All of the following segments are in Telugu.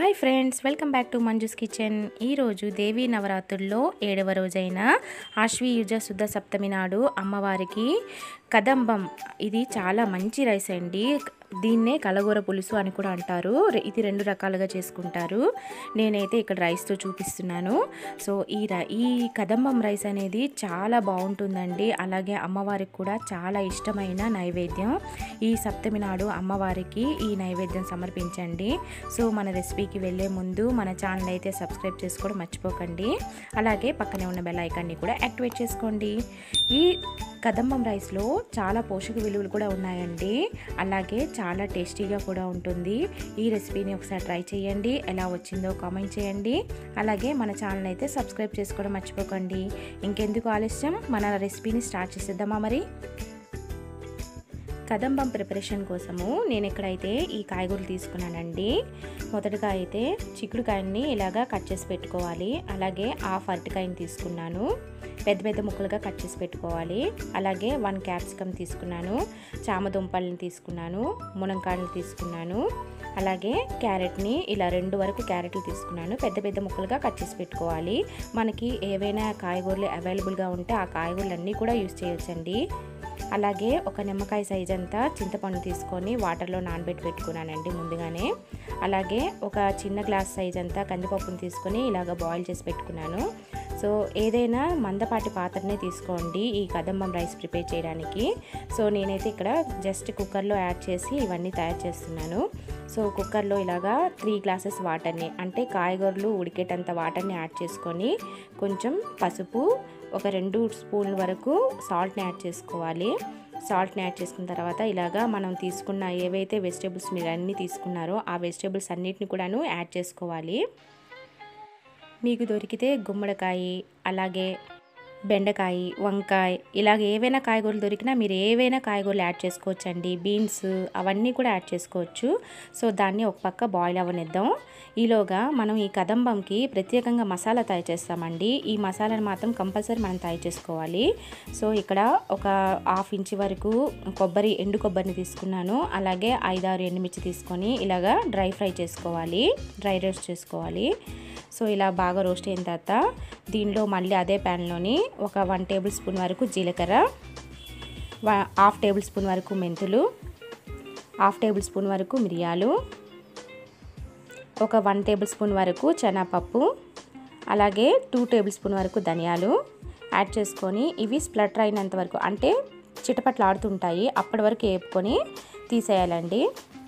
hi friends welcome back to Manju's kitchen ఈరోజు దేవీ నవరాత్రుల్లో ఏడవ రోజైన ఆశ్వీయుజ శుద్ధ సప్తమి నాడు అమ్మవారికి కదంబం ఇది చాలా మంచి రైస్ అండి దీన్నే కలగూర పులుసు అని కూడా అంటారు రె- ఇది రెండు రకాలుగా చేసుకుంటారు నేనైతే ఇక్కడ రైస్తో చూపిస్తున్నాను సో ఈ రై ఈ కదంబం రైస్ అనేది చాలా బాగుంటుందండి అలాగే అమ్మవారికి కూడా చాలా ఇష్టమైన నైవేద్యం ఈ సప్తమి నాడు అమ్మవారికి ఈ నైవేద్యం సమర్పించండి సో మన రెసిపీకి వెళ్ళే ముందు మన ఛానల్ అయితే సబ్స్క్రైబ్ చేసుకోవడం మర్చిపోకండి అలాగే పక్కనే ఉన్న బెల్ ఐకాన్ని కూడా యాక్టివేట్ చేసుకోండి ఈ కదంబం రైస్లో చాలా పోషక విలువలు కూడా ఉన్నాయండి అలాగే చాలా టేస్టీగా కూడా ఉంటుంది ఈ రెసిపీని ఒకసారి ట్రై చేయండి ఎలా వచ్చిందో కామెంట్ చేయండి అలాగే మన ఛానల్ అయితే సబ్స్క్రైబ్ చేసుకోవడం మర్చిపోకండి ఇంకెందుకు ఆలస్యం మన రెసిపీని స్టార్ట్ చేసేద్దామా మరి కదంబం ప్రిపరేషన్ కోసము నేను ఇక్కడైతే ఈ కాయగూరలు తీసుకున్నానండి మొదటగా అయితే చిక్కుడుకాయని ఇలాగా కట్ చేసి పెట్టుకోవాలి అలాగే హాఫ్ అరటికాయని తీసుకున్నాను పెద్ద పెద్ద ముక్కలుగా కట్ చేసి పెట్టుకోవాలి అలాగే వన్ క్యాప్సికమ్ తీసుకున్నాను చామదుంపల్ని తీసుకున్నాను మునంకాయలు తీసుకున్నాను అలాగే క్యారెట్ని ఇలా రెండు వరకు క్యారెట్లు తీసుకున్నాను పెద్ద పెద్ద ముక్కలుగా కట్ చేసి పెట్టుకోవాలి మనకి ఏవైనా కాయగూరలు అవైలబుల్గా ఉంటే ఆ కాయగూరలన్నీ కూడా యూస్ చేయొచ్చండి అలాగే ఒక నిమ్మకాయ సైజ్ అంతా చింతపండు తీసుకొని వాటర్లో నానబెట్టి పెట్టుకున్నానండి ముందుగానే అలాగే ఒక చిన్న గ్లాస్ సైజ్ అంతా కందిపప్పును తీసుకొని ఇలాగ బాయిల్ చేసి పెట్టుకున్నాను సో ఏదైనా మందపాటి పాత్రనే తీసుకోండి ఈ కదంబం రైస్ ప్రిపేర్ చేయడానికి సో నేనైతే ఇక్కడ జస్ట్ కుక్కర్లో యాడ్ చేసి ఇవన్నీ తయారు చేస్తున్నాను సో కుక్కర్లో ఇలాగా త్రీ గ్లాసెస్ వాటర్ని అంటే కాయగూరలు ఉడికేటంత వాటర్ని యాడ్ చేసుకొని కొంచెం పసుపు ఒక రెండు స్పూన్ల వరకు సాల్ట్ని యాడ్ చేసుకోవాలి సాల్ట్ని యాడ్ చేసుకున్న తర్వాత ఇలాగా మనం తీసుకున్న ఏవైతే వెజిటేబుల్స్ మీరు అన్నీ తీసుకున్నారో ఆ వెజిటేబుల్స్ అన్నిటిని కూడాను యాడ్ చేసుకోవాలి మీకు దొరికితే గుమ్మడికాయ అలాగే బెండకాయ వంకాయ ఇలాగ ఏవైనా కాయగూరలు దొరికినా మీరు ఏవైనా కాయగూరలు యాడ్ చేసుకోవచ్చండి బీన్స్ అవన్నీ కూడా యాడ్ చేసుకోవచ్చు సో దాన్ని ఒక పక్క బాయిల్ అవ్వనిద్దాం ఈలోగా మనం ఈ కదంబంకి ప్రత్యేకంగా మసాలా తయారు చేస్తామండి ఈ మసాలాను మాత్రం కంపల్సరీ మనం తయారు చేసుకోవాలి సో ఇక్కడ ఒక హాఫ్ ఇంచ్ వరకు కొబ్బరి ఎండు కొబ్బరిని తీసుకున్నాను అలాగే ఐదారు ఎండుమిర్చి తీసుకొని ఇలాగా డ్రై ఫ్రై చేసుకోవాలి డ్రై రోస్ట్ చేసుకోవాలి సో ఇలా బాగా రోస్ట్ అయిన తర్వాత దీనిలో మళ్ళీ అదే ప్యాన్లోని ఒక వన్ టేబుల్ స్పూన్ వరకు జీలకర్ర వా- హాఫ్ టేబుల్ స్పూన్ వరకు మెంతులు హాఫ్ టేబుల్ స్పూన్ వరకు మిరియాలు ఒక వన్ టేబుల్ స్పూన్ వరకు శనగపప్పు అలాగే టూ టేబుల్ స్పూన్ వరకు ధనియాలు యాడ్ చేసుకొని ఇవి స్ప్లటర్ అయినంత వరకు అంటే చిటపట్లు ఆడుతుంటాయి అప్పటి వరకు వేపుకొని తీసేయాలండి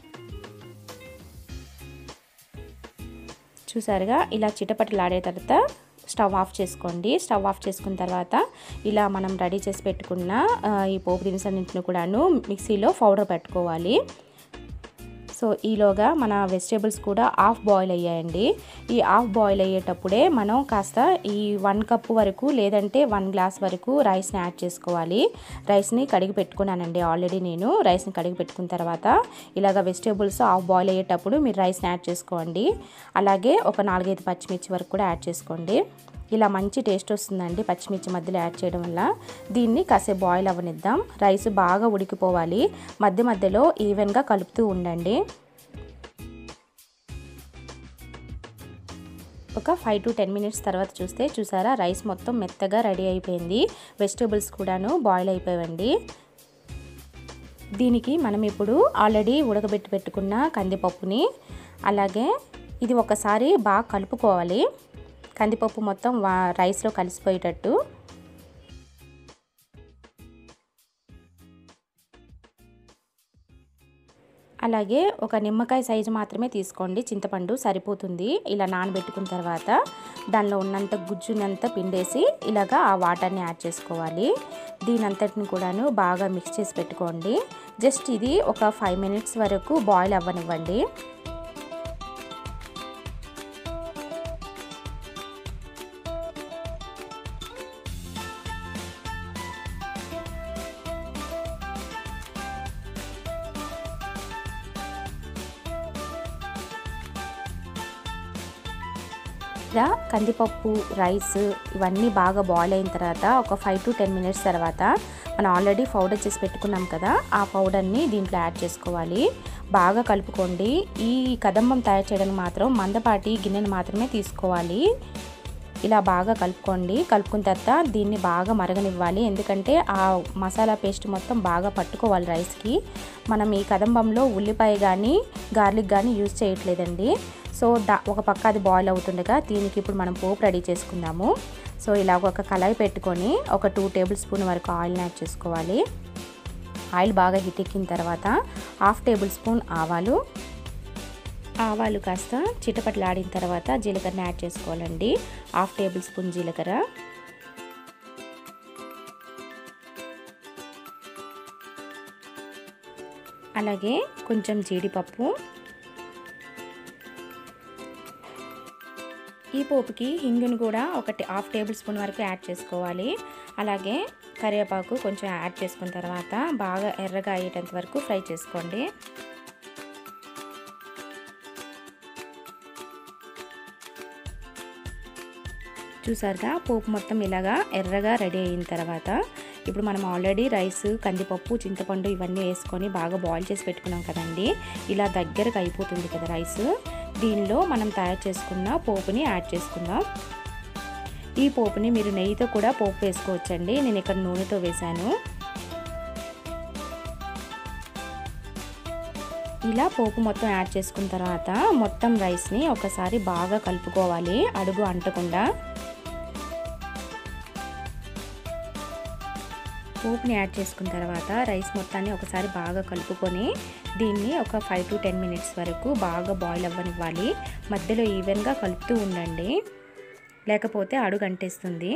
చూసారుగా ఇలా చిటపటలాడే తర్వాత స్టవ్ ఆఫ్ చేసుకోండి స్టవ్ ఆఫ్ చేసుకున్న తర్వాత ఇలా మనం రెడీ చేసి పెట్టుకున్న ఆ, ఈ పోపు దినుసన్నింటిని కూడాను మిక్సీలో పౌడర్ పెట్టుకోవాలి సో ఈలోగా మన వెజిటేబుల్స్ కూడా హాఫ్ బాయిల్ అయ్యాయండి ఈ హాఫ్ బాయిల్ అయ్యేటప్పుడే మనం కాస్త ఈ వన్ కప్ వరకు లేదంటే వన్ గ్లాస్ వరకు రైస్ని యాడ్ చేసుకోవాలి రైస్ని కడిగి పెట్టుకున్నానండి ఆల్రెడీ నేను రైస్ని కడిగి పెట్టుకున్న తర్వాత ఇలాగ వెజిటేబుల్స్ హాఫ్ బాయిల్ అయ్యేటప్పుడు మీరు రైస్ని యాడ్ చేసుకోండి అలాగే ఒక నాలుగైదు పచ్చిమిర్చి వరకు కూడా యాడ్ చేసుకోండి ఇలా మంచి టేస్ట్ వస్తుందండి పచ్చిమిర్చి మధ్యలో యాడ్ చేయడం వల్ల దీన్ని కాసేపు బాయిల్ అవ్వనిద్దాం రైస్ బాగా ఉడికిపోవాలి మధ్య మధ్యలో ఈవెన్గా కలుపుతూ ఉండండి ఒక ఫైవ్ టు టెన్ మినిట్స్ తర్వాత చూస్తే చూసారా రైస్ మొత్తం మెత్తగా రెడీ అయిపోయింది వెజిటేబుల్స్ కూడాను బాయిల్ అయిపోయాయండి దీనికి మనం ఇప్పుడు ఆల్రెడీ ఉడకబెట్టి పెట్టుకున్న కందిపప్పుని అలాగే ఇది ఒకసారి బాగా కలుపుకోవాలి కందిపప్పు మొత్తం వా రైస్లో కలిసిపోయేటట్టు అలాగే ఒక నిమ్మకాయ సైజు మాత్రమే తీసుకోండి చింతపండు సరిపోతుంది ఇలా నానబెట్టుకున్న తర్వాత దానిలో ఉన్నంత గుజ్జునంతా పిండేసి ఇలాగా ఆ వాటర్ని యాడ్ చేసుకోవాలి దీని అంతటిని కూడాను బాగా మిక్స్ చేసి పెట్టుకోండి జస్ట్ ఇది ఒక ఫైవ్ మినిట్స్ వరకు బాయిల్ అవ్వనివ్వండి ఇలా కందిపప్పు రైస్ ఇవన్నీ బాగా బాయిల్ అయిన తర్వాత ఒక ఫైవ్ టు టెన్ మినిట్స్ తర్వాత మనం ఆల్రెడీ పౌడర్ చేసి పెట్టుకున్నాం కదా ఆ పౌడర్ని దీంట్లో యాడ్ చేసుకోవాలి బాగా కలుపుకోండి ఈ కదంబం తయారు చేయడానికి మాత్రం మందపాటి గిన్నెను మాత్రమే తీసుకోవాలి ఇలా బాగా కలుపుకోండి కలుపుకున్న తర్వాత దీన్ని బాగా మరగనివ్వాలి ఎందుకంటే ఆ మసాలా పేస్ట్ మొత్తం బాగా పట్టుకోవాలి రైస్కి మనం ఈ కదంబంలో ఉల్లిపాయ కానీ గార్లిక్ కానీ యూజ్ చేయట్లేదండి సో దా ఒక పక్క అది బాయిల్ అవుతుండగా దీనికి ఇప్పుడు మనం పోపు రెడీ చేసుకుందాము సో ఇలా ఒక కళాయి పెట్టుకొని ఒక టూ టేబుల్ స్పూన్ వరకు ఆయిల్ని యాడ్ చేసుకోవాలి ఆయిల్ బాగా హీట్ ఎక్కిన తర్వాత హాఫ్ టేబుల్ స్పూన్ ఆవాలు ఆవాలు కాస్త చిటపట్లాడిన తర్వాత జీలకర్రని యాడ్ చేసుకోవాలండి హాఫ్ టేబుల్ స్పూన్ జీలకర్ర అలాగే కొంచెం జీడిపప్పు ఈ పోపుకి హింగును కూడా ఒకటి హాఫ్ టేబుల్ స్పూన్ వరకు యాడ్ చేసుకోవాలి అలాగే కరివేపాకు కొంచెం యాడ్ చేసుకున్న తర్వాత బాగా ఎర్రగా అయ్యేటంత వరకు ఫ్రై చేసుకోండి చూసారుగా పోపు మొత్తం ఇలాగా ఎర్రగా రెడీ అయిన తర్వాత ఇప్పుడు మనం ఆల్రెడీ రైస్ కందిపప్పు చింతపండు ఇవన్నీ వేసుకొని బాగా బాయిల్ చేసి పెట్టుకున్నాం కదండి ఇలా దగ్గరకు అయిపోతుంది కదా రైస్ దీనిలో మనం తయారు చేసుకున్న పోపుని యాడ్ చేసుకుందాం ఈ పోపుని మీరు నెయ్యితో కూడా పోపు వేసుకోవచ్చండి నేను ఇక్కడ నూనెతో వేశాను ఇలా పోపు మొత్తం యాడ్ చేసుకున్న తర్వాత మొత్తం రైస్ని ఒకసారి బాగా కలుపుకోవాలి అడుగు అంటకుండా పోపుని యాడ్ చేసుకున్న తర్వాత రైస్ మొత్తాన్ని ఒకసారి బాగా కలుపుకొని దీన్ని ఒక ఫైవ్ టు టెన్ మినిట్స్ వరకు బాగా బాయిల్ అవ్వనివ్వాలి మధ్యలో ఈవెన్గా కలుపుతూ ఉండండి లేకపోతే అడుగు అంటేస్తుంది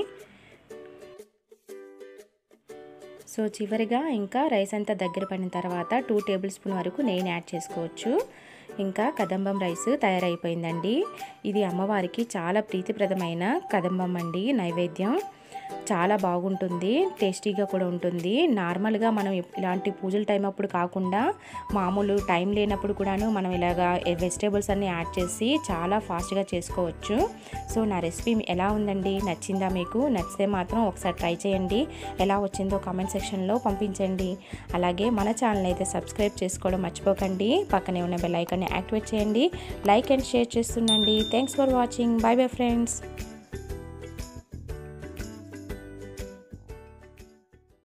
సో చివరిగా ఇంకా రైస్ అంతా దగ్గర పడిన తర్వాత టూ టేబుల్ స్పూన్ వరకు నెయ్యిని యాడ్ చేసుకోవచ్చు ఇంకా కదంబం రైస్ తయారైపోయిందండి ఇది అమ్మవారికి చాలా ప్రీతిప్రదమైన కదంబం అండి నైవేద్యం చాలా బాగుంటుంది టేస్టీగా కూడా ఉంటుంది నార్మల్గా మనం ఇలాంటి పూజల టైం అప్పుడు కాకుండా మామూలు టైం లేనప్పుడు కూడాను మనం ఇలాగా వెజిటేబుల్స్ అన్నీ యాడ్ చేసి చాలా ఫాస్ట్గా చేసుకోవచ్చు సో నా రెసిపీ ఎలా ఉందండి నచ్చిందా మీకు నచ్చితే మాత్రం ఒకసారి ట్రై చేయండి ఎలా వచ్చిందో కామెంట్ సెక్షన్లో పంపించండి అలాగే మన ఛానల్ అయితే సబ్స్క్రైబ్ చేసుకోవడం మర్చిపోకండి పక్కనే ఉన్న బెల్ ఐకాన్ని యాక్టివేట్ చేయండి లైక్ అండ్ షేర్ చేస్తుండండి thanks for watching bye bye friends